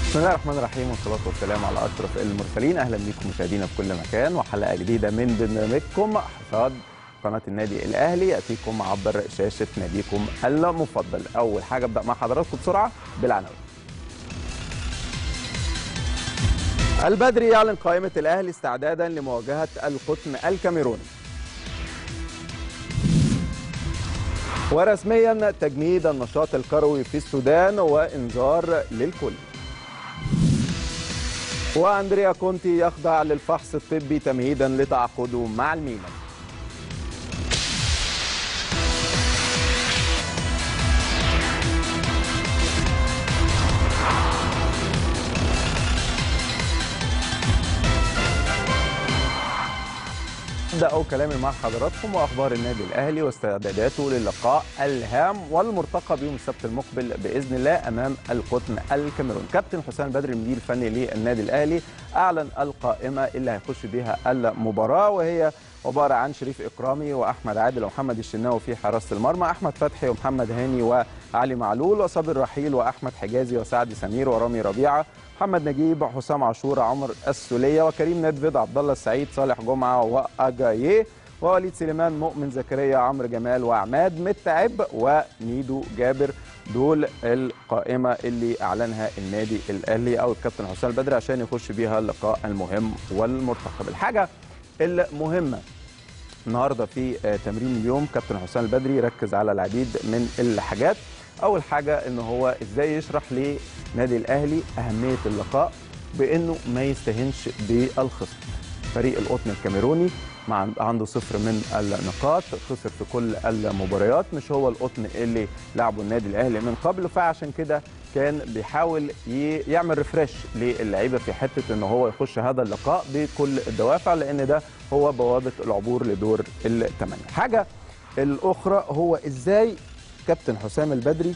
بسم الله الرحمن الرحيم والصلاة والسلام على أشرف المرسلين أهلا بكم مشاهدينا في كل مكان وحلقة جديدة من برنامجكم حصاد قناة النادي الأهلي يأتيكم عبر شاشة ناديكم المفضل أول حاجة أبدأ مع حضراتكم بسرعة بالعناوين البدري يعلن قائمة الأهلي استعدادا لمواجهة القطن الكاميروني ورسميا تجميد النشاط الكروي في السودان وإنذار للكل واندريا كونتي يخضع للفحص الطبي تمهيدا لتعاقده مع الميلان ابدا كلامي مع حضراتكم واخبار النادي الاهلي واستعداداته للقاء الهام والمرتقب يوم السبت المقبل باذن الله امام القطن الكاميرون كابتن حسام بدري المدير الفني للنادي الاهلي اعلن القائمه اللي هيخش بيها المباراه وهي عباره عن شريف اكرامي واحمد عادل ومحمد الشناوي في حراسه المرمى احمد فتحي ومحمد هاني وعلي معلول وصابر رحيل واحمد حجازي وسعد سمير ورامي ربيعه محمد نجيب حسام عاشور عمر السوليه وكريم ندفد عبد الله السعيد صالح جمعه واجاييه ووليد سليمان مؤمن زكريا عمرو جمال وعماد متعب وميدو جابر دول القائمه اللي اعلنها النادي الاهلي او الكابتن حسام البدري عشان يخش بيها اللقاء المهم والمرتقب الحاجه المهمه النهارده في تمرين اليوم كابتن حسام البدري ركز على العديد من الحاجات اول حاجه ان هو ازاي يشرح لنادي الاهلي اهميه اللقاء بانه ما يستهنش بالخصم فريق القطن الكاميروني مع عنده صفر من النقاط خسر في كل المباريات مش هو القطن اللي لعبه النادي الاهلي من قبل فعشان كده كان بيحاول يعمل ريفرش للعيبه في حته ان هو يخش هذا اللقاء بكل الدوافع لان ده هو بوابه العبور لدور الثمانيه حاجه الاخرى هو ازاي كابتن حسام البدري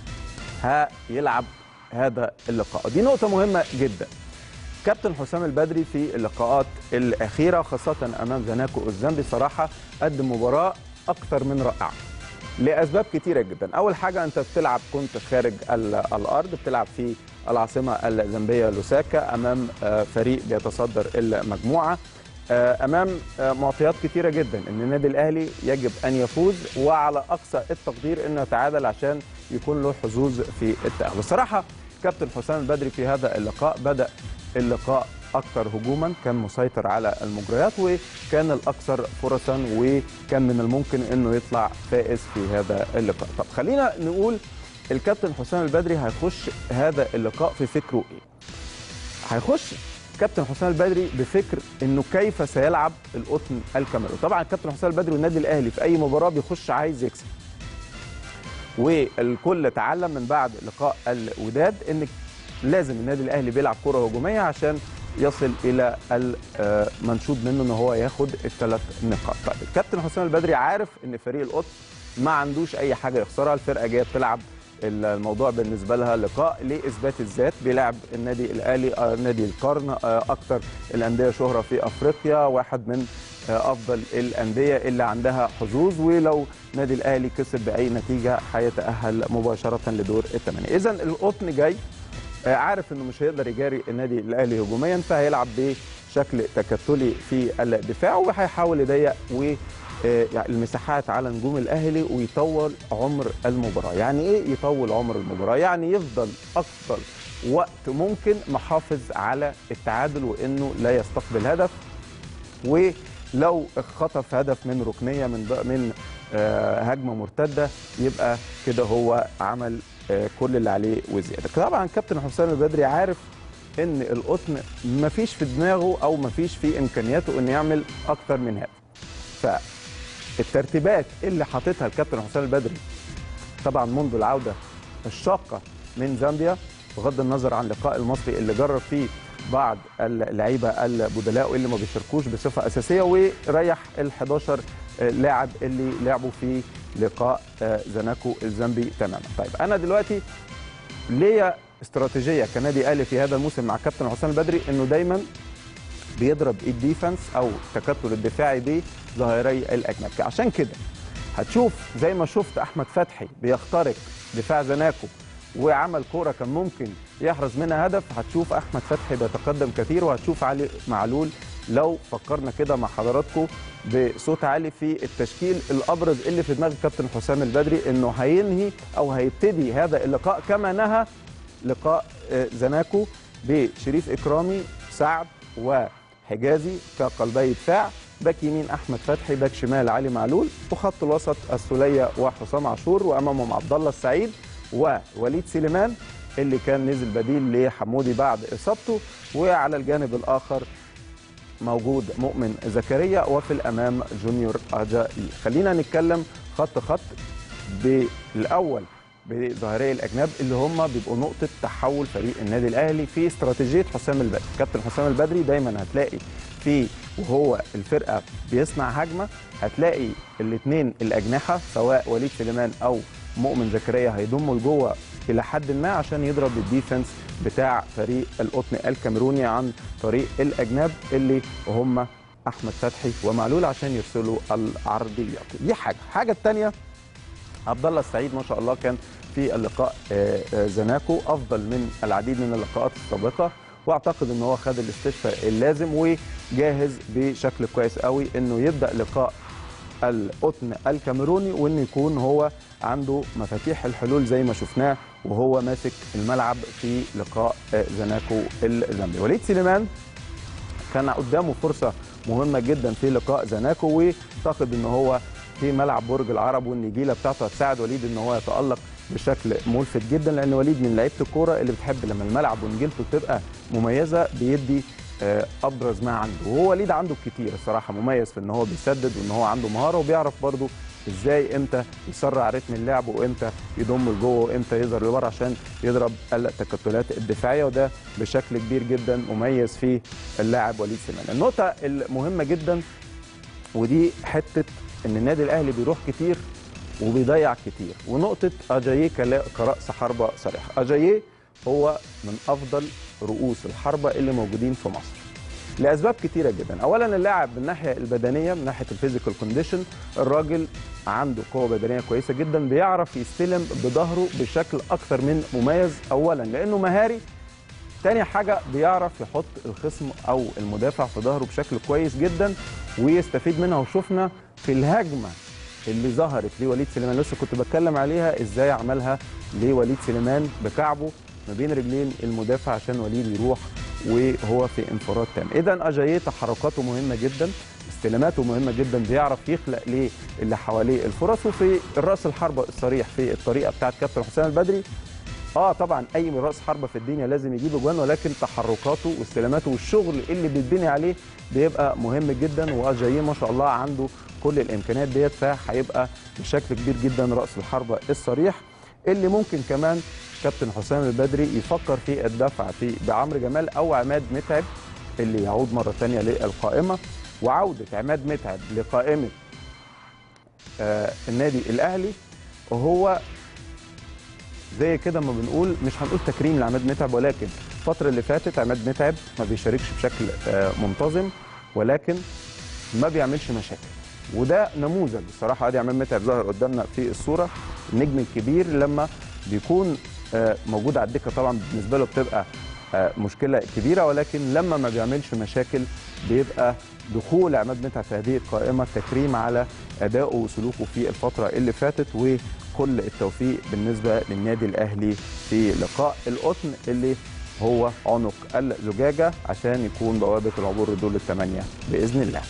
هيلعب هذا اللقاء دي نقطة مهمة جدا كابتن حسام البدري في اللقاءات الأخيرة خاصة أمام زناكو الزامبي صراحة قدم مباراة أكثر من رائعة لأسباب كتيرة جدا أول حاجة أنت بتلعب كنت خارج الأرض بتلعب في العاصمة الزامبية لوساكا أمام فريق بيتصدر المجموعة امام معطيات كثيره جدا ان النادي الاهلي يجب ان يفوز وعلى اقصى التقدير انه يتعادل عشان يكون له حظوظ في التاهل بصراحه كابتن حسام البدري في هذا اللقاء بدا اللقاء اكثر هجوما كان مسيطر على المجريات وكان الاكثر فرصا وكان من الممكن انه يطلع فائز في هذا اللقاء طب خلينا نقول الكابتن حسام البدري هيخش هذا اللقاء في فكره ايه هيخش كابتن حسام البدري بفكر انه كيف سيلعب القطن الكاميروني طبعا الكابتن حسام البدري والنادي الاهلي في اي مباراه بيخش عايز يكسب والكل تعلم من بعد لقاء الوداد ان لازم النادي الاهلي بيلعب كره هجوميه عشان يصل الى المنشود منه ان هو ياخد الثلاث نقاط طيب الكابتن حسام البدري عارف ان فريق القطن ما عندوش اي حاجه يخسرها الفرقه جايه بتلعب الموضوع بالنسبه لها لقاء لاثبات الذات بيلعب النادي الاهلي نادي القرن اكثر الانديه شهره في افريقيا واحد من افضل الانديه اللي عندها حظوظ ولو نادي الاهلي كسب باي نتيجه هيتاهل مباشره لدور الثمانيه اذا القطن جاي عارف انه مش هيقدر يجاري النادي الاهلي هجوميا فهيلعب بشكل تكتلي في الدفاع وهيحاول يضيق و المساحات على نجوم الاهلي ويطول عمر المباراه يعني ايه يطول عمر المباراه يعني يفضل اكثر وقت ممكن محافظ على التعادل وانه لا يستقبل هدف ولو خطف هدف من ركنيه من من هجمه مرتده يبقى كده هو عمل كل اللي عليه وزياده طبعا كابتن حسام البدري عارف ان القطن مفيش في دماغه او مفيش في امكانياته انه يعمل اكتر من هدف ف الترتيبات اللي حاططها الكابتن حسام البدري طبعا منذ العوده الشاقه من زامبيا بغض النظر عن اللقاء المصري اللي جرب فيه بعض اللعيبه البدلاء اللي ما بيشاركوش بصفه اساسيه وريح ال 11 لاعب اللي لعبوا في لقاء زناكو الزامبي تماما. طيب انا دلوقتي ليا استراتيجيه كنادي اهلي في هذا الموسم مع كابتن حسام البدري انه دايما بيضرب الديفنس او التكتل الدفاعي بظهيري الاجنبي عشان كده هتشوف زي ما شفت احمد فتحي بيخترق دفاع زناكو وعمل كوره كان ممكن يحرز منها هدف هتشوف احمد فتحي بيتقدم كثير وهتشوف علي معلول لو فكرنا كده مع حضراتكم بصوت عالي في التشكيل الابرز اللي في دماغ الكابتن حسام البدري انه هينهي او هيبتدي هذا اللقاء كما نهى لقاء آه، زناكو بشريف اكرامي سعد وحجازي كقلبي دفاع باك يمين احمد فتحي باك شمال علي معلول وخط الوسط السوليه وحسام عاشور وامامهم عبد الله السعيد ووليد سليمان اللي كان نزل بديل لحمودي بعد اصابته وعلى الجانب الاخر موجود مؤمن زكريا وفي الامام جونيور اجائي خلينا نتكلم خط خط بالاول بظاهري الاجناب اللي هم بيبقوا نقطه تحول فريق النادي الاهلي في استراتيجيه حسام البدري كابتن حسام البدري دايما هتلاقي في وهو الفرقه بيصنع هجمه هتلاقي الاثنين الاجنحه سواء وليد سليمان او مؤمن زكريا هيضموا لجوه الى حد ما عشان يضرب الديفنس بتاع فريق القطن الكاميروني عن طريق الاجناب اللي هم احمد فتحي ومعلول عشان يرسلوا العرضيات دي حاجه الحاجه الثانيه عبد الله السعيد ما شاء الله كان في اللقاء آه، آه، زناكو افضل من العديد من اللقاءات السابقه واعتقد ان هو خد الاستشفاء اللازم وجاهز بشكل كويس قوي انه يبدا لقاء القطن الكاميروني وانه يكون هو عنده مفاتيح الحلول زي ما شفناه وهو ماسك الملعب في لقاء آه، زناكو الزامبي وليد سليمان كان قدامه فرصه مهمه جدا في لقاء زناكو واعتقد ان هو في ملعب برج العرب والنجيله بتاعته هتساعد وليد ان هو يتالق بشكل ملفت جدا لان وليد من لعيبه الكوره اللي بتحب لما الملعب ونجيلته تبقى مميزه بيدي آه، ابرز ما عنده وهو وليد عنده كتير الصراحه مميز في ان هو بيسدد وان هو عنده مهاره وبيعرف برضه ازاي امتى يسرع رتم اللعب وامتى يضم لجوه وامتى يظهر لبره عشان يضرب التكتلات الدفاعيه وده بشكل كبير جدا مميز في اللاعب وليد سليمان النقطه المهمه جدا ودي حته ان النادي الاهلي بيروح كتير وبيضيع كتير ونقطه اجاييه كلا- كراس حربه صريح اجاييه هو من افضل رؤوس الحربه اللي موجودين في مصر لاسباب كتيره جدا اولا اللاعب من الناحيه البدنيه من ناحيه الفيزيكال كونديشن الراجل عنده قوه بدنيه كويسه جدا بيعرف يستلم بظهره بشكل اكثر من مميز اولا لانه مهاري تاني حاجة بيعرف يحط الخصم أو المدافع في ظهره بشكل كويس جدا ويستفيد منها وشفنا في الهجمة اللي ظهرت لوليد سليمان لسه كنت بتكلم عليها ازاي عملها لوليد سليمان بكعبه ما بين رجلين المدافع عشان وليد يروح وهو في انفراد تام اذا اجاييه تحركاته مهمه جدا استلاماته مهمه جدا بيعرف يخلق للي حواليه الفرص وفي الراس الحربه الصريح في الطريقه بتاعت كابتن حسام البدري اه طبعا اي من راس حربه في الدنيا لازم يجيب اجوان ولكن تحركاته واستلاماته والشغل اللي بيتبني عليه بيبقى مهم جدا واجاييه ما شاء الله عنده كل الامكانيات ديت فهيبقى بشكل كبير جدا راس الحربه الصريح اللي ممكن كمان كابتن حسام البدري يفكر في الدفع في بعمرو جمال او عماد متعب اللي يعود مره ثانيه للقائمه وعوده عماد متعب لقائمه آه النادي الاهلي وهو زي كده ما بنقول مش هنقول تكريم لعماد متعب ولكن الفترة اللي فاتت عماد متعب ما بيشاركش بشكل آه، منتظم ولكن ما بيعملش مشاكل وده نموذج بصراحة ادي عماد متعب ظهر قدامنا في الصورة النجم الكبير لما بيكون آه، موجود على الدكة طبعا بالنسبة له بتبقى آه، مشكلة كبيرة ولكن لما ما بيعملش مشاكل بيبقى دخول عماد متعب في هذه القائمة تكريم على أدائه وسلوكه في الفترة اللي فاتت وكل التوفيق بالنسبة للنادي الأهلي في لقاء القطن اللي هو عنق الزجاجة عشان يكون بوابة العبور لدور الثمانية بإذن الله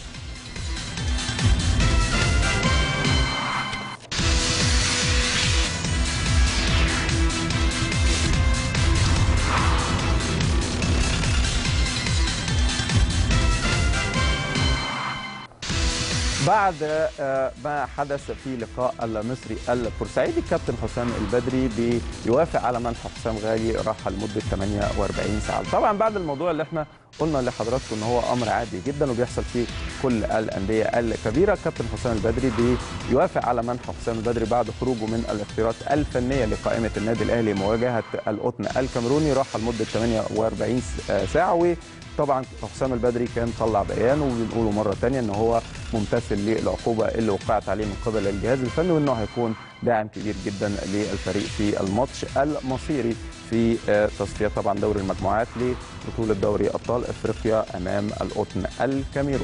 بعد آه، ما حدث في لقاء المصري البورسعيدي الكابتن حسام البدري بيوافق على منح حسام غالي راحه لمده 48 ساعه طبعا بعد الموضوع اللي احنا قلنا لحضراتكم ان هو امر عادي جدا وبيحصل في كل الانديه الكبيره الكابتن حسام البدري بيوافق على منح حسام البدري بعد خروجه من الاختيارات الفنيه لقائمه النادي الاهلي مواجهه القطن الكاميروني راحه لمده 48 ساعه طبعا حسام البدري كان طلع بيان وبنقوله مره ثانيه ان هو ممتثل للعقوبه اللي وقعت عليه من قبل الجهاز الفني وانه هيكون داعم كبير جدا للفريق في الماتش المصيري في تصفيات طبعا دوري المجموعات لبطوله دوري ابطال افريقيا امام القطن الكاميروني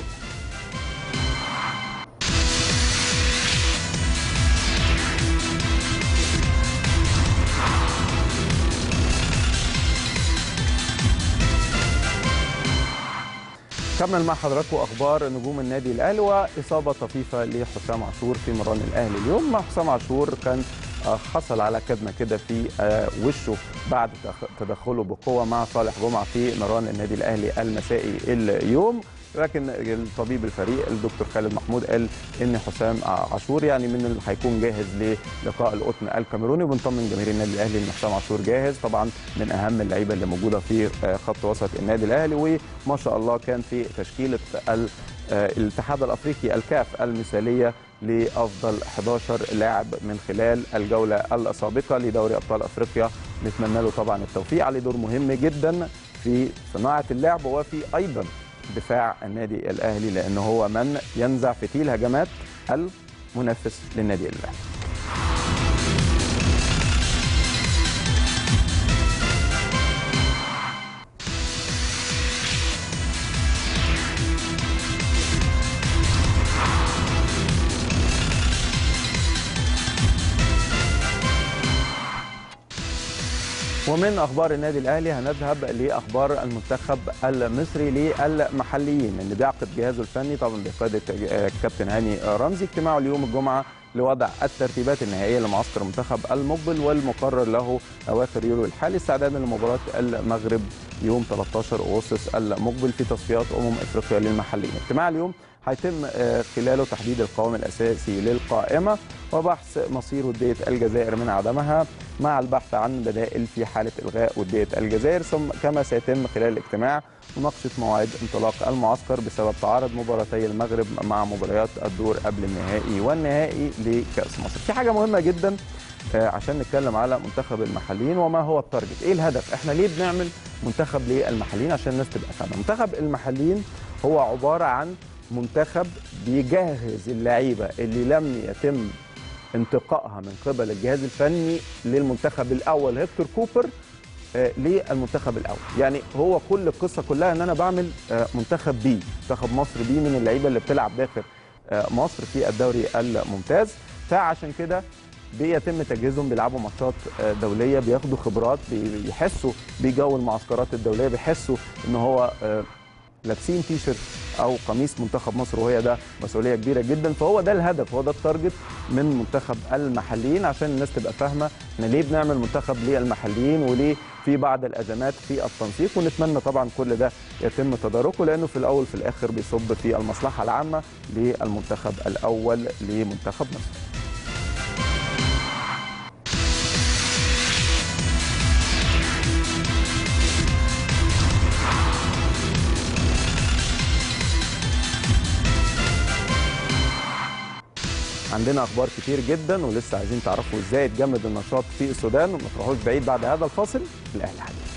كمل مع حضراتكم اخبار نجوم النادي الاهلي واصابه طفيفه لحسام عاشور في مران الاهلي اليوم مع حسام عاشور كان حصل على كدمه كده في وشه بعد تدخله بقوه مع صالح جمعه في مران النادي الاهلي المسائي اليوم لكن الطبيب الفريق الدكتور خالد محمود قال ان حسام عاشور يعني من اللي هيكون جاهز للقاء القطن الكاميروني وبنطمن جماهير النادي الاهلي ان حسام عاشور جاهز طبعا من اهم اللعيبه اللي موجوده في خط وسط النادي الاهلي وما شاء الله كان في تشكيله الاتحاد الافريقي الكاف المثاليه لافضل 11 لاعب من خلال الجوله السابقه لدوري ابطال افريقيا نتمنى له طبعا التوفيق عليه دور مهم جدا في صناعه اللعب وفي ايضا دفاع النادي الاهلي لانه هو من ينزع فتيل هجمات المنافس للنادي الاهلي ومن اخبار النادي الاهلي هنذهب لاخبار المنتخب المصري للمحليين اللي بيعقد جهازه الفني طبعا بقياده الكابتن هاني رمزي اجتماعه اليوم الجمعه لوضع الترتيبات النهائيه لمعسكر المنتخب المقبل والمقرر له اواخر يوليو الحالي استعدادا لمباراه المغرب يوم 13 اغسطس المقبل في تصفيات امم افريقيا للمحليين. اجتماع اليوم هيتم خلاله تحديد القوام الاساسي للقائمه وبحث مصير وديه الجزائر من عدمها مع البحث عن بدائل في حاله الغاء وديه الجزائر ثم كما سيتم خلال الاجتماع مناقشه مواعيد انطلاق المعسكر بسبب تعارض مباراتي المغرب مع مباريات الدور قبل النهائي والنهائي لكاس مصر. في حاجه مهمه جدا عشان نتكلم على منتخب المحليين وما هو التارجت ايه الهدف احنا ليه بنعمل منتخب للمحليين عشان الناس تبقى فاهمه منتخب المحليين هو عباره عن منتخب بيجهز اللعيبه اللي لم يتم انتقائها من قبل الجهاز الفني للمنتخب الاول هيكتور كوبر آه للمنتخب الاول يعني هو كل القصه كلها ان انا بعمل آه منتخب بي منتخب مصر بي من اللعيبه اللي بتلعب داخل آه مصر في الدوري الممتاز فعشان كده بيتم تجهيزهم بيلعبوا ماتشات دوليه بياخدوا خبرات بيحسوا بجو المعسكرات الدوليه بيحسوا ان هو لابسين تي شيرت او قميص منتخب مصر وهي ده مسؤوليه كبيره جدا فهو ده الهدف هو ده التارجت من منتخب المحليين عشان الناس تبقى فاهمه احنا ليه بنعمل منتخب للمحليين وليه في بعض الازمات في التنسيق ونتمنى طبعا كل ده يتم تداركه لانه في الاول في الاخر بيصب في المصلحه العامه للمنتخب الاول لمنتخب مصر عندنا اخبار كتير جدا ولسه عايزين تعرفوا ازاي اتجمد النشاط في السودان وما تروحوش بعيد بعد هذا الفاصل الاهلي حديث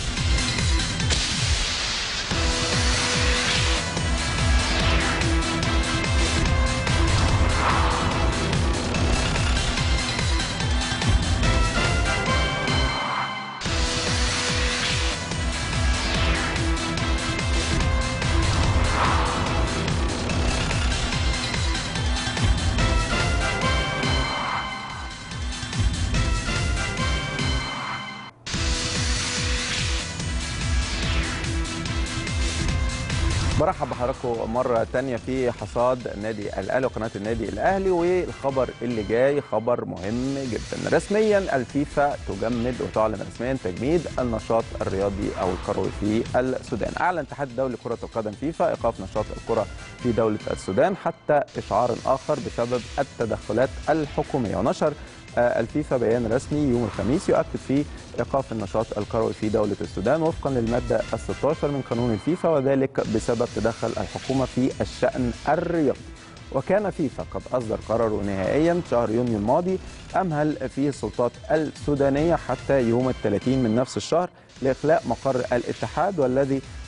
برحب بحضراتكم مرة تانية في حصاد النادي الأهلي وقناة النادي الأهلي والخبر اللي جاي خبر مهم جدا رسميا الفيفا تجمد وتعلن رسميا تجميد النشاط الرياضي أو الكروي في السودان أعلن الاتحاد الدولي لكرة القدم فيفا إيقاف نشاط الكرة في دولة السودان حتى إشعار آخر بسبب التدخلات الحكومية ونشر الفيفا بيان رسمي يوم الخميس يؤكد فيه ايقاف النشاط الكروي في دوله السودان وفقا للماده ال 16 من قانون الفيفا وذلك بسبب تدخل الحكومه في الشان الرياضي. وكان فيفا قد اصدر قراره نهائيا شهر يونيو الماضي امهل فيه السلطات السودانيه حتى يوم ال 30 من نفس الشهر لاخلاء مقر الاتحاد والذي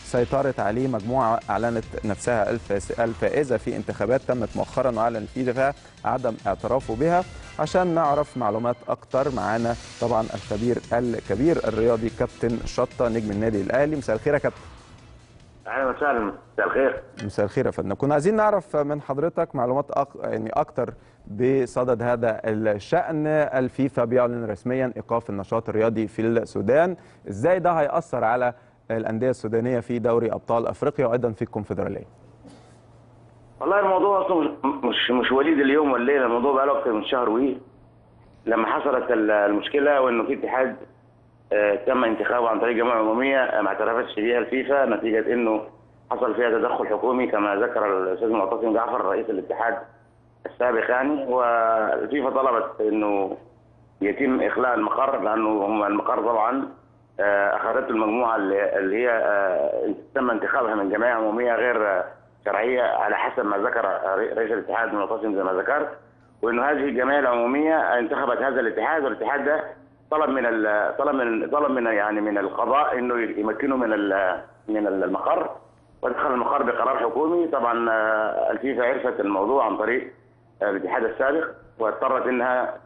سيطرت عليه مجموعة أعلنت نفسها الفائزة في انتخابات تمت مؤخرا وأعلن فيها عدم اعترافه بها عشان نعرف معلومات أكتر معانا طبعا الخبير الكبير الرياضي كابتن شطة نجم النادي الأهلي مساء الخير يا كابتن اهلا وسهلا مساء الخير مساء الخير يا فندم كنا عايزين نعرف من حضرتك معلومات أك... يعني اكتر بصدد هذا الشان الفيفا بيعلن رسميا ايقاف النشاط الرياضي في السودان ازاي ده هياثر على الانديه السودانيه في دوري ابطال افريقيا وايضا في الكونفدراليه والله الموضوع اصلا مش مش وليد اليوم والليله الموضوع بقى له اكثر من شهر وي لما حصلت المشكله وانه في اتحاد تم انتخابه عن طريق جمعيه عموميه ما اعترفتش بيها الفيفا نتيجه انه حصل فيها تدخل حكومي كما ذكر الاستاذ معتصم جعفر رئيس الاتحاد السابق يعني والفيفا طلبت انه يتم اخلاء المقر لانه هم المقر طبعا اخذته المجموعه اللي هي تم انتخابها من جمعيه عموميه غير شرعيه على حسب ما ذكر رئيس الاتحاد معتصم زي ما ذكرت وانه هذه الجمعيه العموميه انتخبت هذا الاتحاد والاتحاد ده طلب من طلب من طلب من يعني من القضاء انه يمكنه من من المقر ودخل المقر بقرار حكومي طبعا الفيفا عرفت الموضوع عن طريق الاتحاد السابق واضطرت انها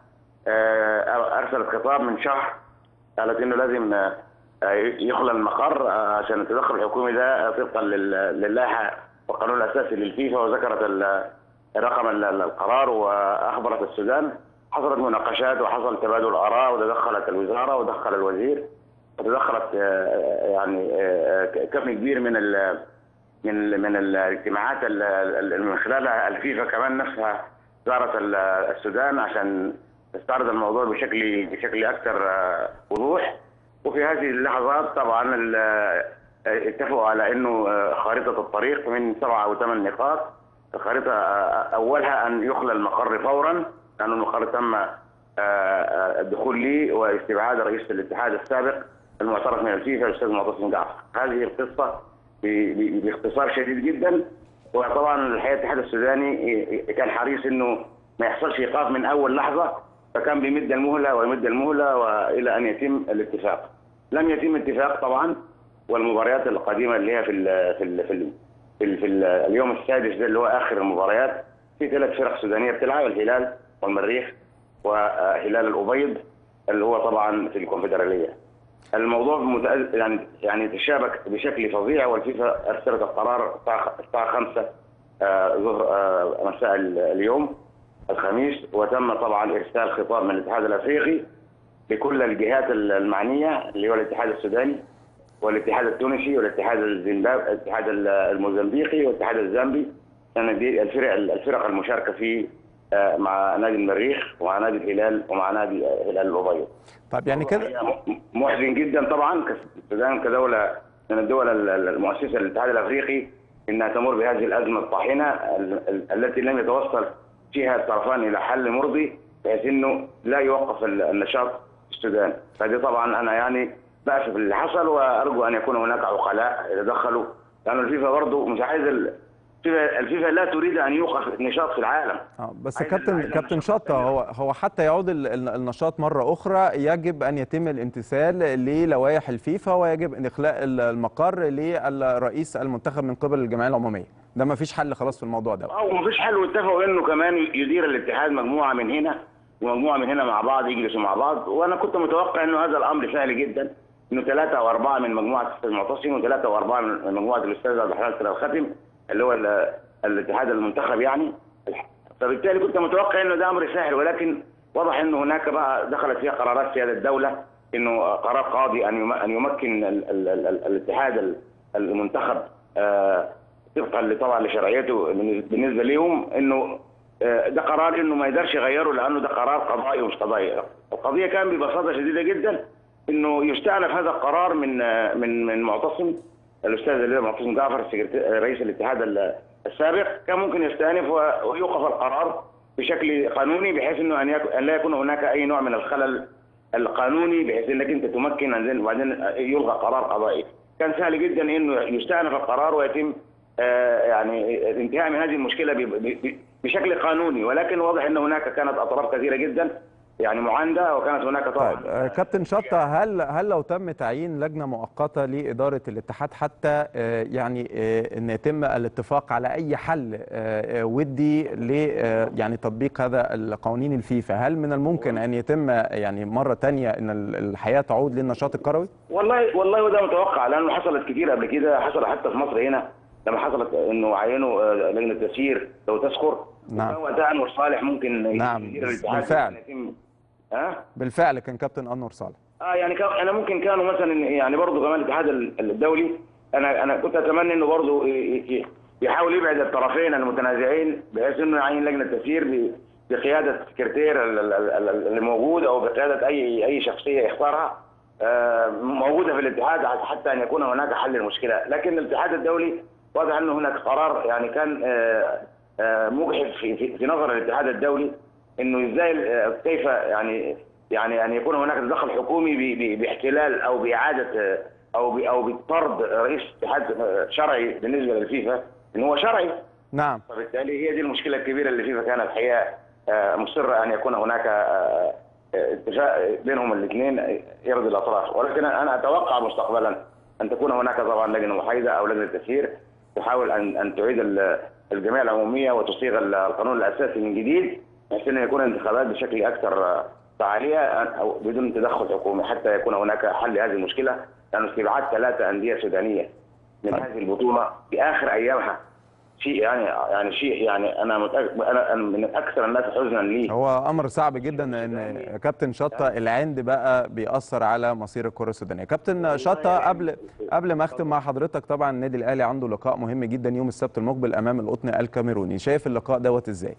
ارسلت خطاب من شهر قالت انه لازم يخلى المقر عشان التدخل الحكومي ده طبقا للائحه والقانون الاساسي للفيفا وذكرت رقم القرار واخبرت السودان حصلت مناقشات وحصل تبادل اراء وتدخلت الوزاره ودخل الوزير وتدخلت يعني كم كبير من ال من من الاجتماعات من خلالها الفيفا كمان نفسها زارت السودان عشان تستعرض الموضوع بشكل بشكل اكثر وضوح وفي هذه اللحظات طبعا اتفقوا على انه خارطه الطريق من سبعه او ثمان نقاط الخارطه اولها ان يخلى المقر فورا لأن المقر تم الدخول لي واستبعاد رئيس الاتحاد السابق المعترف من الفيفا الاستاذ معتصم جعفر هذه القصه باختصار شديد جدا وطبعا الحقيقه الاتحاد السوداني كان حريص انه ما يحصلش ايقاف من اول لحظه فكان بيمد المهله ويمد المهله والى ان يتم الاتفاق. لم يتم اتفاق طبعا والمباريات القديمه اللي هي في ال في ال في, ال في, ال في ال اليوم السادس ده اللي هو اخر المباريات في ثلاث فرق سودانيه بتلعب الهلال والمريخ وهلال الابيض اللي هو طبعا في الكونفدراليه. الموضوع متأز... يعني يعني تشابك بشكل فظيع والفيفا ارسلت القرار الساعه 5 ظهر مساء اليوم الخميس وتم طبعا ارسال خطاب من الاتحاد الافريقي لكل الجهات المعنيه اللي هو الاتحاد السوداني والاتحاد التونسي والاتحاد الزيمبابوي الاتحاد الموزمبيقي والاتحاد الزامبي يعني دي الفرق الفرق المشاركه في مع نادي المريخ ومع نادي الهلال ومع نادي هلال الابيض. طيب يعني كده محزن جدا طبعا السودان كدوله من الدول المؤسسه للاتحاد الافريقي انها تمر بهذه الازمه الطاحنه التي لم يتوصل فيها الطرفان الى حل مرضي بحيث انه لا يوقف النشاط في السودان، فدي طبعا انا يعني باسف اللي حصل وارجو ان يكون هناك عقلاء يتدخلوا لانه الفيفا برضه مش عايز الفيفا لا تريد ان يوقف النشاط في العالم اه بس كابتن كابتن شطه هو هو حتى يعود النشاط مره اخرى يجب ان يتم الامتثال للوائح الفيفا ويجب ان اخلاء المقر للرئيس المنتخب من قبل الجمعيه العموميه ده ما فيش حل خلاص في الموضوع ده او ما فيش حل واتفقوا انه كمان يدير الاتحاد مجموعه من هنا ومجموعه من هنا مع بعض يجلسوا مع بعض وانا كنت متوقع انه هذا الامر سهل جدا انه ثلاثه او اربعه من مجموعه الاستاذ معتصم وثلاثه او اربعه من مجموعه الاستاذ عبد الحلال الختم اللي هو الاتحاد المنتخب يعني فبالتالي كنت متوقع انه ده امر سهل ولكن واضح انه هناك بقى دخلت فيها قرارات سياده الدوله انه قرار قاضي ان ان يمكن ال ال ال الاتحاد المنتخب طبقا طبعا لشرعيته بالنسبه لهم انه ده قرار انه ما يقدرش يغيره لانه ده قرار قضائي ومش قضائي القضيه كان ببساطه شديده جدا انه يستأنف هذا القرار من من من معتصم الاستاذ اللي معتصم جعفر رئيس الاتحاد السابق كان ممكن يستأنف ويوقف القرار بشكل قانوني بحيث انه ان, أن لا يكون هناك اي نوع من الخلل القانوني بحيث انك انت تمكن وبعدين يلغى قرار قضائي. كان سهل جدا انه يستأنف القرار ويتم يعني الانتهاء من هذه المشكله بشكل قانوني ولكن واضح ان هناك كانت اطراف كثيره جدا يعني معانده وكانت هناك طبعا طيب آه، كابتن شطه هل هل لو تم تعيين لجنه مؤقته لاداره الاتحاد حتى آه، يعني آه، ان يتم الاتفاق على اي حل آه، آه، ودي ل آه، يعني تطبيق هذا القوانين الفيفا هل من الممكن ان يتم يعني مره تانية ان ال- الحياه تعود للنشاط الكروي؟ والله والله وده متوقع لانه حصلت كتير قبل كده حصل حتى في مصر هنا لما حصلت انه عينوا آه، لجنه تسيير لو تذكر نعم. وكان وقتها انور صالح ممكن نعم، يدير الاتحاد بالفعل. ممكن يتم- ها بالفعل كان كابتن انور صالح اه يعني كان انا ممكن كانوا مثلا يعني برضه كمان الاتحاد ال- الدولي انا انا كنت اتمنى انه برضه ي- ي- يحاول يبعد الطرفين المتنازعين بحيث انه يعين لجنه تسيير ب- بقياده السكرتير ال- ال- ال- ال- اللي موجود او بقياده اي اي شخصيه يختارها آه، موجوده في الاتحاد حتى ان يكون هناك حل للمشكله، لكن الاتحاد الدولي واضح انه هناك قرار يعني كان آه، آه، مجحف في في- في نظر الاتحاد الدولي انه ازاي آه، كيف يعني يعني ان يكون هناك تدخل حكومي ب- ب- باحتلال او باعاده آه، او ب- او بطرد رئيس اتحاد آه، شرعي بالنسبه للفيفا ان هو شرعي نعم فبالتالي هي دي المشكله الكبيره اللي فيفا كانت الحقيقه آه، مصره ان يكون هناك آه، آه، اتفاق بينهم الاثنين يرضي الاطراف ولكن انا اتوقع مستقبلا ان تكون هناك طبعا لجنه محايده او لجنه تسيير تحاول ان ان تعيد ال- الجمعيه العموميه وتصيغ ال- القانون الاساسي من جديد بحيث ان يكون الانتخابات بشكل اكثر آه، فعاليه او بدون تدخل حكومي حتى يكون هناك حل لهذه المشكله لان استبعاد ثلاثه انديه سودانيه من طيب. هذه البطوله في اخر ايامها شيء يعني يعني شيء يعني انا متأكد انا أنا من اكثر الناس حزنا لي هو امر صعب جدا ان كابتن شطه العند بقى بيأثر على مصير الكره السودانيه كابتن شطه قبل قبل ما اختم مع حضرتك طبعا النادي الاهلي عنده لقاء مهم جدا يوم السبت المقبل امام القطن الكاميروني شايف اللقاء دوت ازاي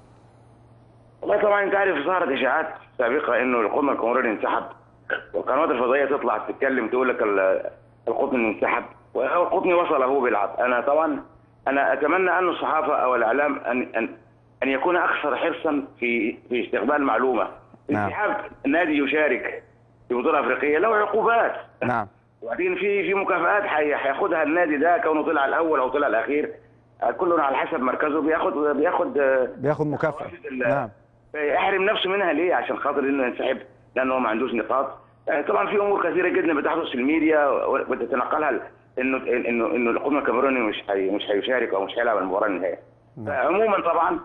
والله طبعا انت عارف ظهرت اشاعات سابقه انه القطن الكاميروني انسحب والقنوات الفضائيه تطلع تتكلم تقول لك ال- القطن انسحب والقطن وصل هو بيلعب انا طبعا انا اتمنى ان الصحافه او الاعلام ان ان ان يكون اكثر حرصا في في استقبال معلومه نعم. انسحاب نادي يشارك في بطوله افريقيه له عقوبات نعم وبعدين في في مكافآت حي- هياخدها النادي ده كونه طلع الاول او طلع الاخير آه، كل على حسب مركزه بياخد بياخد آه، بياخد مكافاه ال- نعم يحرم نفسه منها ليه عشان خاطر انه ينسحب لانه هو ما عندوش نقاط يعني طبعا في امور كثيره جدا بتحدث في الميديا وتتنقلها ال- انه انه انه القطن الكاميروني مش حي مش هيشارك او مش هيلعب المباراه النهائيه نعم. عموما طبعا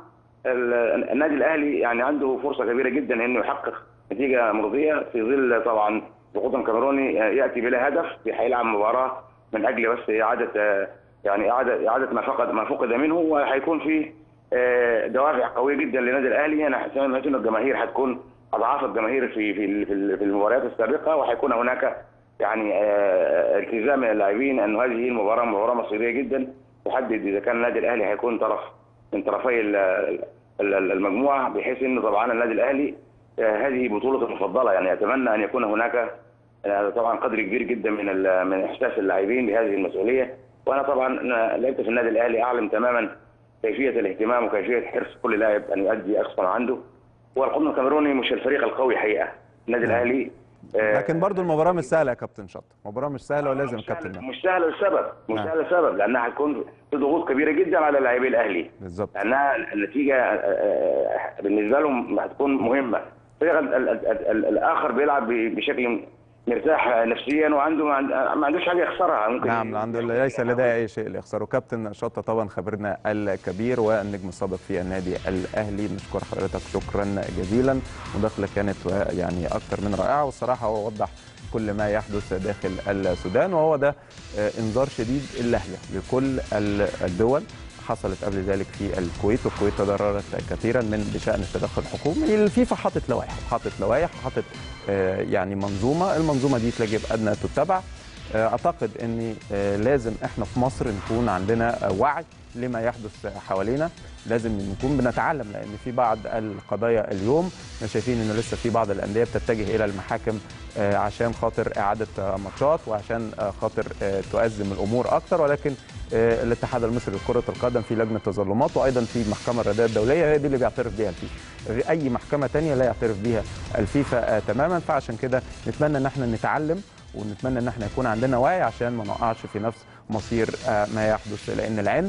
ال- النادي الاهلي يعني عنده فرصه كبيره جدا انه يحقق نتيجه مرضيه في ظل طبعا القطن الكاميروني ياتي بلا هدف هيلعب مباراه من اجل بس اعاده آه، يعني اعاده اعاده ما فقد ما فقد منه وهيكون في آه، دوافع قويه جدا للنادي الاهلي انا سمعت انه الجماهير هتكون اضعاف الجماهير في في في في المباريات السابقه وهيكون هناك يعني آه، التزام من اللاعبين ان هذه المباراه مباراه مصيريه جدا تحدد اذا كان النادي الاهلي هيكون طرف من طرفي ال- ال- ال- المجموعه بحيث انه طبعا النادي الاهلي آه، هذه بطولته المفضله يعني اتمنى ان يكون هناك آه، طبعا قدر كبير جدا من ال- من احساس اللاعبين بهذه المسؤوليه وانا طبعا أنا لعبت في النادي الاهلي اعلم تماما كيفيه الاهتمام وكيفيه حرص كل لاعب ان يؤدي اقصى ما عنده والقطن الكاميروني مش الفريق القوي حقيقه النادي الاهلي آه، لكن برضو المباراه مش سهله يا كابتن شطه مباراه مش سهله ولازم مش الكابتن سهل- ده مش سهل السبب مش نعم. سهل السبب لانها هتكون في ضغوط كبيره جدا على لاعبي الاهلي بالظبط لانها النتيجه آه، آه، بالنسبه لهم هتكون مهمه الفريق ال- ال- ال- ال- الاخر بيلعب ب- بشكل مرتاح نفسيا وعنده ما عند- ما عندوش حاجه يخسرها ممكن نعم عنده ليس لديه اي شيء ليخسره كابتن شطه طبعا خبرنا الكبير والنجم السابق في النادي الاهلي نشكر حضرتك شكرا جزيلا مداخله كانت يعني اكثر من رائعه والصراحه هو وضح كل ما يحدث داخل السودان وهو ده آه، انذار شديد اللهجه لكل ال- الدول حصلت قبل ذلك في الكويت والكويت تضررت كثيرا من بشان التدخل الحكومي الفيفا حاطط لوائح حاطط لوائح وحاطط آه، يعني منظومه المنظومه دي يجب ان تتبع آه، اعتقد ان آه، لازم احنا في مصر نكون عندنا آه، وعي لما يحدث حوالينا لازم نكون بنتعلم لان في بعض القضايا اليوم احنا شايفين ان لسه في بعض الانديه بتتجه الى المحاكم آه، عشان خاطر اعاده آه، ماتشات وعشان آه، خاطر آه، تؤزم الامور اكتر ولكن آه، الاتحاد المصري لكره القدم في لجنه تظلمات وايضا في المحكمه الرياضيه الدوليه هي دي اللي بيعترف بها الفيفا اي محكمه تانية لا يعترف بها الفيفا آه، تماما فعشان كده نتمنى ان احنا نتعلم ونتمنى ان احنا يكون عندنا وعي عشان ما نقعش في نفس مصير آه، ما يحدث لان العند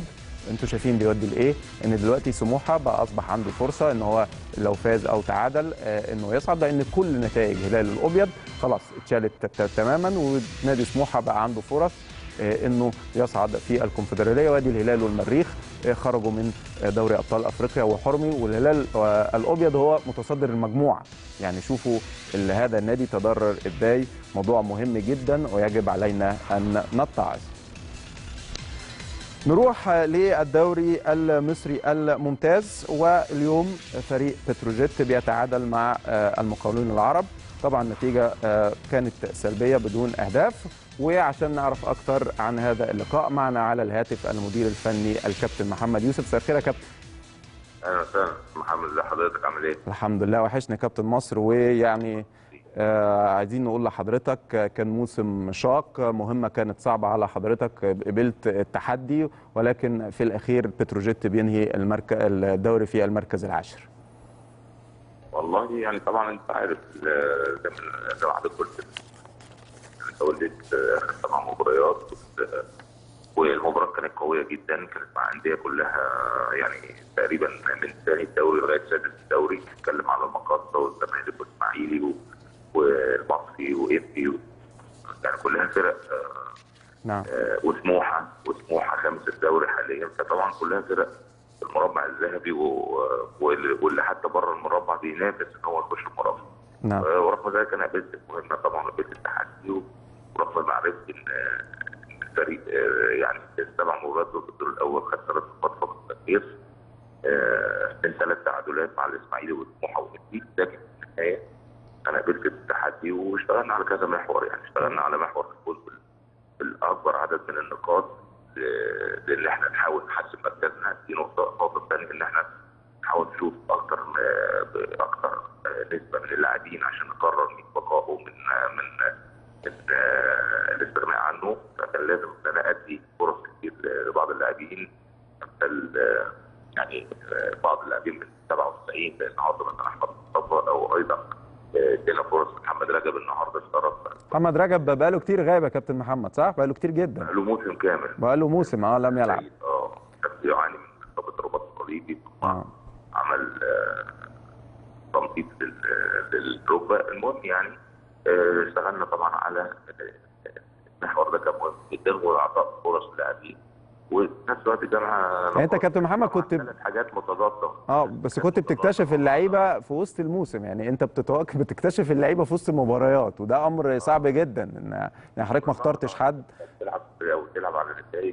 انتوا شايفين بيودي لايه ان دلوقتي سموحه بقى اصبح عنده فرصه ان هو لو فاز او تعادل آه، انه يصعد لان كل نتائج هلال الابيض خلاص اتشالت ت- ت- تماما ونادي سموحه بقى عنده فرص آه، انه يصعد في الكونفدراليه وادي الهلال والمريخ آه، خرجوا من آه، دوري ابطال افريقيا وحرمي والهلال آه، الابيض هو متصدر المجموعه يعني شوفوا ال- هذا النادي تضرر ازاي موضوع مهم جدا ويجب علينا ان نتعظ نروح للدوري المصري الممتاز واليوم فريق بتروجيت بيتعادل مع آه، المقاولون العرب طبعا النتيجة آه، كانت سلبية بدون أهداف وعشان نعرف أكتر عن هذا اللقاء معنا على الهاتف المدير الفني الكابتن محمد يوسف مساء الخير يا كابتن اهلا وسهلا محمد ازي حضرتك عامل ايه؟ الحمد لله وحشني كابتن مصر ويعني آه عايزين نقول لحضرتك آه، كان موسم شاق آه، مهمة كانت صعبة على حضرتك آه، قبلت التحدي ولكن في الأخير بتروجيت بينهي المركز الدوري في المركز العاشر والله يعني طبعا انت عارف ال- زي ما زي ما حضرتك قلت انت وليت اخر سبع مباريات آه، والمباراه كانت قويه جدا كانت مع انديه كلها يعني تقريبا من ثاني الدوري لغايه سادس الدوري نتكلم على المقاصه والزمالك والاسماعيلي و- والمصري وانبي و- يعني كلها فرق آه، نعم آه، وسموحه وسموحه خامس الدوري حاليا فطبعا كلها فرق في المربع الذهبي و- واللي واللي حتى بره المربع بينافس ان هو يخش المربع نعم آه، ورغم ذلك انا قبلت المهمه طبعا وقبلت التحدي و- ورغم معرفتي ان آه، إن الفريق آه، يعني في السبع مباريات دول في الدور الاول خد ثلاث نقاط فقط تمييز آه، من ثلاث تعادلات مع الاسماعيلي والسموحه والنجيب لكن في النهايه انا قبلت التحدي واشتغلنا على كذا محور يعني اشتغلنا على محور الفوز بال- بالاكبر عدد من النقاط ل- لان احنا نحاول نحسن مركزنا دي نقطه النقطه الثانيه ان احنا نحاول نشوف اكتر باكتر نسبه من اللاعبين عشان نقرر مين بقائه من من من آه، الاستغناء عنه فكان لازم ان انا ادي فرص كتير لبعض اللاعبين امثال آه، يعني آه، بعض اللاعبين من 97 زي النهارده مثلا احمد مصطفى او ايضا آه، ادينا فرص محمد رجب النهارده اشترك محمد رجب بقاله كتير غايب يا كابتن محمد صح؟ بقاله كتير جدا له موسم كامل بقاله موسم اه لم يلعب اه كان بيعاني من اصابه الرباط الصليبي ثم آه. عمل آه، تنقيط لل- للركبه المهم يعني آه، اشتغلنا طبعا على آه، المحور ده كان مهم جدا واعطاء فرص للاعبين وفي نفس الوقت جمع يعني انت كابتن محمد كنت ثلاث حاجات متضاده اه بس كنت بتكتشف اللعيبه في وسط الموسم يعني انت بتتوقع بتكتشف اللعيبه في وسط المباريات وده امر صعب جدا ان يعني حضرتك ما اخترتش حد تلعب او تلعب على النتائج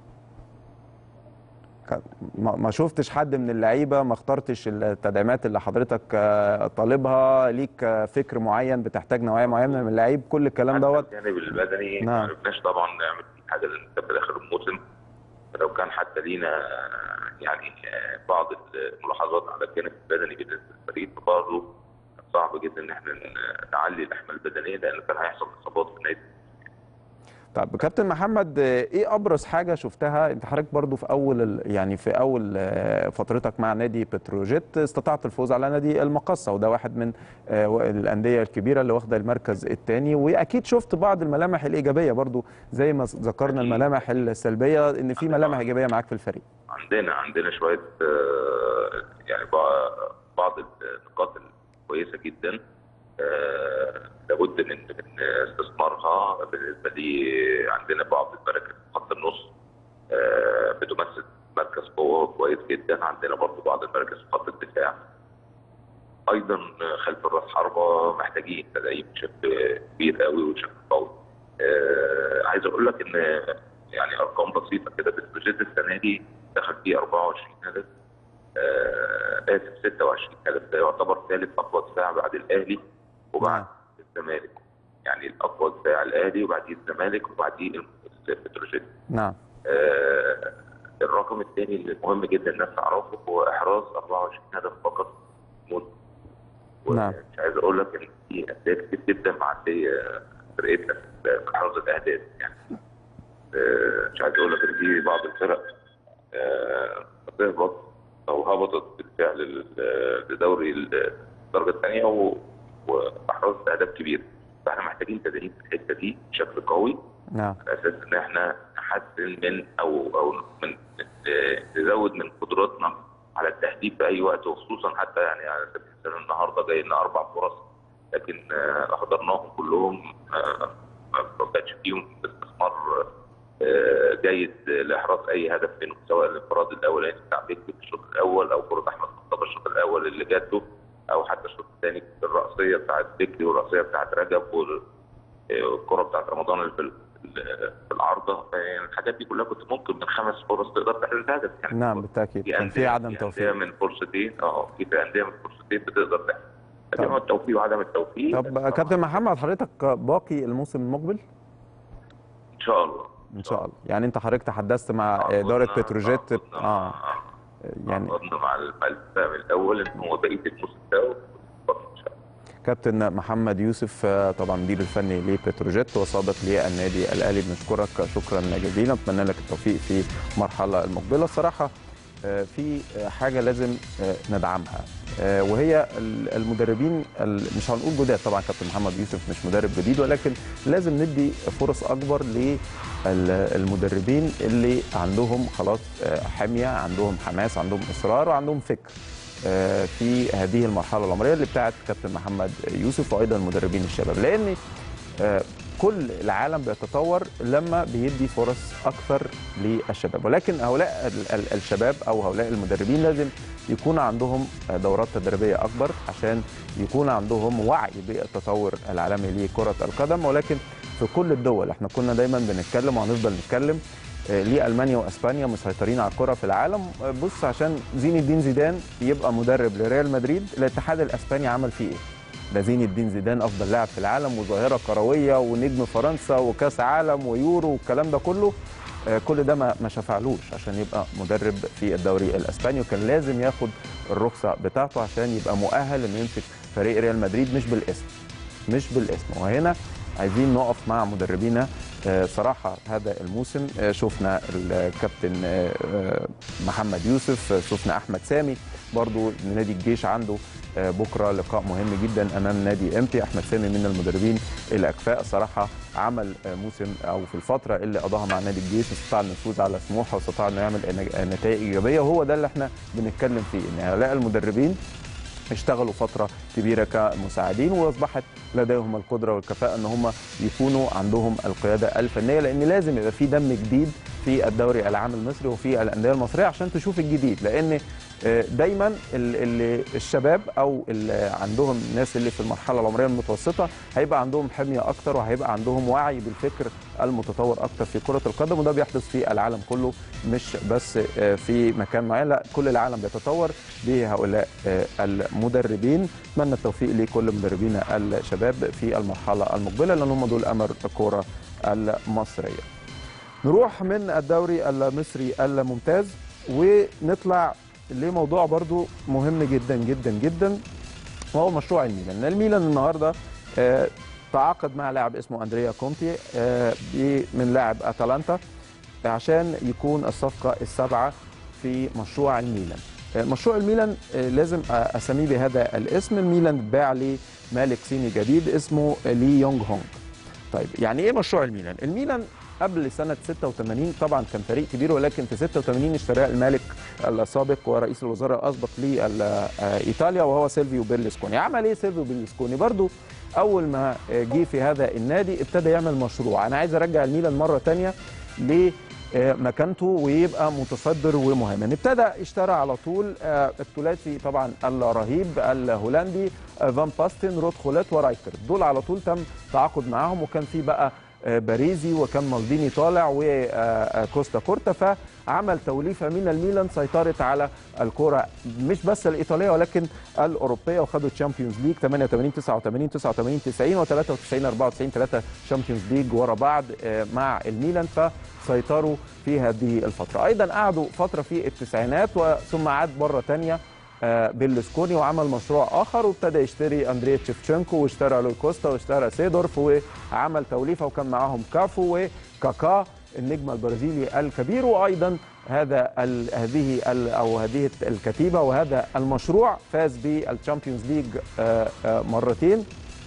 ما ما شفتش حد من اللعيبه ما اخترتش التدعيمات اللي حضرتك آه، طالبها ليك آه، فكر معين بتحتاج نوعيه معينه من اللعيب كل الكلام حتى دوت الجانب البدني نعم. ما عرفناش طبعا نعمل فيه حاجه لان كان في اخر الموسم فلو كان حتى لينا يعني آه، بعض الملاحظات على الجانب البدني بالنسبه للفريق فبرضه كان صعب جدا ان احنا ن- نعلي الاحمال البدنيه لان كان هيحصل اصابات في النادي طب كابتن محمد آه، ايه ابرز حاجه شفتها انت حضرتك برضو في اول ال- يعني في اول آه، فترتك مع نادي بتروجيت استطعت الفوز على نادي المقصه وده واحد من آه، الانديه الكبيره اللي واخده المركز الثاني واكيد شفت بعض الملامح الايجابيه برضو زي ما ذكرنا الملامح السلبيه ان في ملامح ايجابيه معاك في الفريق عندنا عندنا شويه آه، يعني بع- بعض النقاط الكويسه جدا آه، لابد من من استثمارها بالنسبه لي عندنا بعض المراكز في خط النص آه، بتمثل مركز قوه كويس جدا عندنا برضو بعض المراكز في خط الدفاع ايضا خلف الراس حربه محتاجين تدعيم بشكل كبير قوي وبشكل قوي آه، عايز اقول لك ان يعني ارقام بسيطه كده بتروجيت السنه دي دخل فيه 24 هدف آه، اسف 26 هدف ده يعتبر ثالث اقوى دفاع بعد الاهلي وبعد نعم. الزمالك يعني الاقوى دفاع الاهلي وبعديه الزمالك وبعديه البتروجيت نعم آه، الرقم الثاني اللي مهم جدا الناس تعرفه هو احراز 24 هدف فقط موت نعم. مش عايز اقول لك ان في انديه كتير جدا معديه فرقتنا في احراز الاهداف يعني آه، مش عايز اقول لك ان في بعض الفرق آه، بتهبط او هبطت بالفعل لل- لدوري الدرجه الثانيه و- واحرزت اهداف كبيره فاحنا محتاجين تدريب في الحته دي بشكل قوي نعم على اساس ان احنا نحسن من او او من آه، نزود من قدراتنا على التهديف في اي وقت وخصوصا حتى يعني على سبيل المثال النهارده جاي لنا اربع فرص لكن آه، احضرناهم كلهم آه، ما كانش فيهم استثمار آه، جيد لاحراز اي هدف منهم سواء الانفراد الاولاني بتاع بيكي في الشوط الاول او كره احمد مصطفى الشوط الاول اللي جاته او حتى الشوط الثاني الرأسيه بتاعت بيكي والرأسيه بتاعت رجب وال- الكره بتاعت رمضان اللي في ال- في العارضه يعني الحاجات دي كلها كنت ممكن من خمس فرص تقدر تحرز هدف يعني نعم بالتاكيد في كان في أندية- عدم في توفيق أندية من فرصتين اه في في انديه من فرصتين بتقدر تحرز لكن طب. هو التوفيق وعدم التوفيق طب كابتن محمد حضرتك باقي الموسم المقبل ان شاء الله ان شاء الله يعني انت حضرتك تحدثت مع تعاقدنا- اداره بتروجيت تعاقدنا اه مع- يعني تعاقدنا مع مع الفريق الاول ان هو بقيه الموسم ده ان شاء الله كابتن محمد يوسف آه، طبعا مدير الفني لبتروجيت وسابق للنادي الاهلي بنشكرك شكرا جزيلا نتمنى لك التوفيق في المرحله المقبله الصراحه آه، في آه، حاجه لازم آه، ندعمها آه، وهي ال- المدربين ال- مش هنقول جداد طبعا كابتن محمد يوسف مش مدرب جديد ولكن لازم ندي فرص اكبر للمدربين اللي عندهم خلاص آه، حميه عندهم حماس عندهم اصرار وعندهم فكر آه، في هذه المرحله العمريه اللي بتاعت كابتن محمد يوسف وايضا مدربين الشباب لان آه، كل العالم بيتطور لما بيدي فرص اكثر للشباب ولكن هؤلاء ال- ال- الشباب او هؤلاء المدربين لازم يكون عندهم آه، دورات تدريبيه اكبر عشان يكون عندهم وعي بالتطور العالمي لكره القدم ولكن في كل الدول احنا كنا دايما بنتكلم وهنفضل نتكلم آه، ليه المانيا واسبانيا مسيطرين على الكره في العالم آه، بص عشان زين الدين زيدان يبقى مدرب لريال مدريد الاتحاد الاسباني عمل فيه ايه ده زين الدين زيدان افضل لاعب في العالم وظاهره كرويه ونجم فرنسا وكاس عالم ويورو والكلام ده كله آه، كل ده ما ما شفعلوش عشان يبقى مدرب في الدوري الاسباني وكان لازم ياخد الرخصه بتاعته عشان يبقى مؤهل انه يمسك فريق ريال مدريد مش بالاسم مش بالاسم وهنا عايزين نقف مع مدربينا آه، صراحة هذا الموسم آه، شفنا الكابتن آه، آه، محمد يوسف آه، شفنا أحمد سامي برضو نادي الجيش عنده آه، بكرة لقاء مهم جدا أمام نادي إمبي أحمد سامي من المدربين الأكفاء صراحة عمل آه، موسم أو في الفترة اللي قضاها مع نادي الجيش استطاع انه يفوز على سموحة واستطاع انه يعمل نج- نتائج إيجابية وهو ده اللي احنا بنتكلم فيه إن هؤلاء المدربين اشتغلوا فتره كبيره كمساعدين واصبحت لديهم القدره والكفاءه ان هم يكونوا عندهم القياده الفنيه لان لازم يبقى في دم جديد في الدوري العام المصري وفي الانديه المصريه عشان تشوف الجديد لان آه، دايما ال- ال- الشباب او اللي عندهم الناس اللي في المرحله العمريه المتوسطه هيبقى عندهم حميه اكتر وهيبقى عندهم وعي بالفكر المتطور اكتر في كره القدم وده بيحدث في العالم كله مش بس آه، في مكان معين لا كل العالم بيتطور بهؤلاء آه، المدربين اتمنى التوفيق لكل مدربينا الشباب في المرحله المقبله لان هم دول امر الكره المصريه نروح من الدوري المصري الممتاز ونطلع لموضوع برضو مهم جدا جدا جدا وهو مشروع الميلان الميلان النهارده آه، تعاقد مع لاعب اسمه اندريا كونتي آه، ب- من لاعب اتلانتا عشان يكون الصفقه السابعه في مشروع الميلان آه، مشروع الميلان آه، لازم آه، اسميه بهذا الاسم الميلان اتباع لمالك صيني جديد اسمه لي يونغ هونغ طيب يعني ايه مشروع الميلان الميلان قبل سنة 86 طبعا كان فريق كبير ولكن في 86 اشتراه المالك السابق ورئيس الوزراء الأسبق لإيطاليا وهو سيلفيو بيرلسكوني عمل ايه سيلفيو بيرلسكوني برضو أول ما جه في هذا النادي ابتدى يعمل مشروع أنا عايز أرجع الميلان مرة تانية لمكانته ويبقى متصدر ومهيمن ابتدى اشترى على طول آه، الثلاثي طبعا الرهيب الهولندي آه، فان باستن رود خولات ورايكر دول على طول تم تعاقد معاهم وكان في بقى آه، باريزي وكان مالديني طالع وكوستا كورتا فعمل توليفه من الميلان سيطرت على الكره مش بس الايطاليه ولكن الاوروبيه وخدوا تشامبيونز ليج 88 89 89 90 و93 94 ثلاثه تشامبيونز ليج ورا بعض آه، مع الميلان فسيطروا في هذه الفتره ايضا قعدوا فتره في التسعينات وثم عاد مره ثانيه آه، بيرلسكوني وعمل مشروع اخر وابتدى يشتري اندريا تشيفتشينكو واشترى لوي كوستا واشترى سيدورف وعمل توليفه وكان معاهم كافو وكاكا النجم البرازيلي الكبير وايضا هذا ال هذه ال او هذه الكتيبه وهذا المشروع فاز بالتشامبيونز ليج آه، آه، مرتين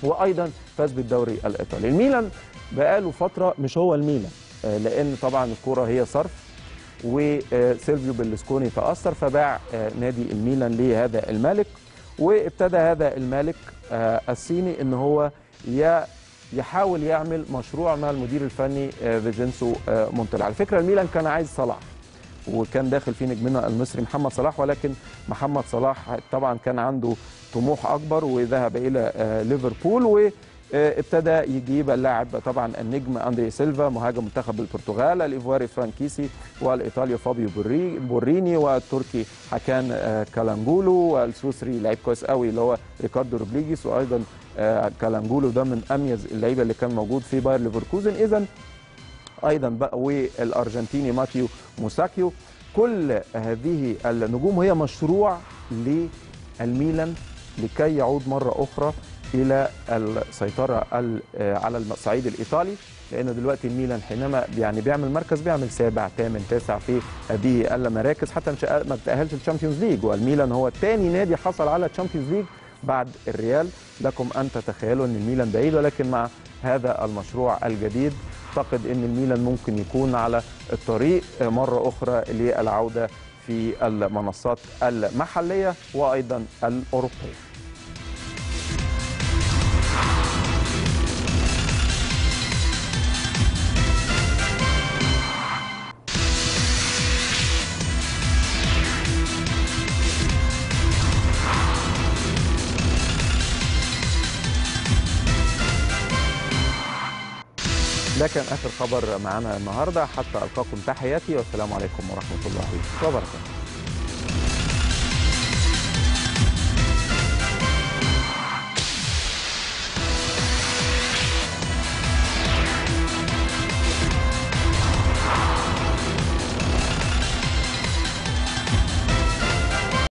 وايضا فاز بالدوري الايطالي الميلان بقاله فتره مش هو الميلان آه، لان طبعا الكره هي صرف وسيلفيو بيرلسكوني تاثر فباع آه، نادي الميلان لهذا المالك وابتدى هذا المالك آه، الصيني ان هو ي- يحاول يعمل مشروع مع المدير الفني آه، فيجينسو آه، مونتل على فكره الميلان كان عايز صلاح وكان داخل فيه نجمنا المصري محمد صلاح ولكن محمد صلاح طبعا كان عنده طموح اكبر وذهب الى آه، ليفربول وابتدى يجيب اللاعب طبعا النجم اندري سيلفا مهاجم منتخب البرتغال الايفواري فرانكيسي والايطالي فابيو بوري- بوريني والتركي حكان آه، كالانجولو والسويسري لعيب كويس قوي اللي هو ريكاردو روبليجيس وايضا آه، كالانجولو ده من اميز اللعيبه اللي كان موجود في باير ليفركوزن اذا ايضا بقى والارجنتيني ماتيو موساكيو كل هذه النجوم هي مشروع للميلان لكي يعود مره اخرى الى السيطره ال- آه، على الصعيد الايطالي لان دلوقتي الميلان حينما يعني بيعمل مركز بيعمل سابع ثامن تاسع في هذه المراكز حتى مش ما بتاهلش الشامبيونز ليج والميلان هو ثاني نادي حصل على الشامبيونز ليج بعد الريال لكم ان تتخيلوا ان الميلان بعيد ولكن مع هذا المشروع الجديد اعتقد ان الميلان ممكن يكون على الطريق مره اخرى للعوده في المنصات المحليه وايضا الاوروبيه ده كان اخر خبر معانا النهارده حتى القاكم تحياتي والسلام عليكم ورحمه الله وبركاته